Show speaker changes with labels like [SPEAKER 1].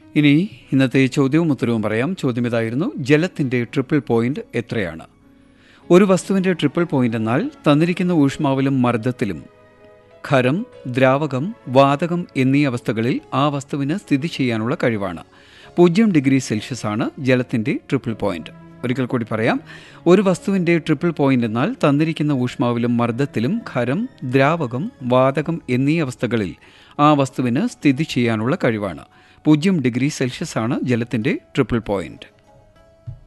[SPEAKER 1] ഇനി ഇന്നത്തെ ചോദ്യവും ഉത്തരവും പറയാം ചോദ്യം ഇതായിരുന്നു ജലത്തിന്റെ ട്രിപ്പിൾ പോയിന്റ് എത്രയാണ് ഒരു വസ്തുവിന്റെ ട്രിപ്പിൾ പോയിന്റ് എന്നാൽ തന്നിരിക്കുന്ന ഊഷ്മാവിലും മർദ്ദത്തിലും ഖരം ദ്രാവകം വാതകം എന്നീ അവസ്ഥകളിൽ ആ വസ്തുവിന് സ്ഥിതി ചെയ്യാനുള്ള കഴിവാണ് പൂജ്യം ഡിഗ്രി സെൽഷ്യസ് ആണ് ജലത്തിന്റെ ട്രിപ്പിൾ പോയിന്റ് ഒരിക്കൽ കൂടി പറയാം ഒരു വസ്തുവിന്റെ ട്രിപ്പിൾ പോയിന്റ് എന്നാൽ തന്നിരിക്കുന്ന ഊഷ്മാവിലും മർദ്ദത്തിലും ഖരം ദ്രാവകം വാതകം എന്നീ അവസ്ഥകളിൽ ആ വസ്തുവിന് സ്ഥിതി ചെയ്യാനുള്ള കഴിവാണ് പൂജ്യം ഡിഗ്രി സെൽഷ്യസ് ആണ് ജലത്തിന്റെ ട്രിപ്പിൾ പോയിന്റ്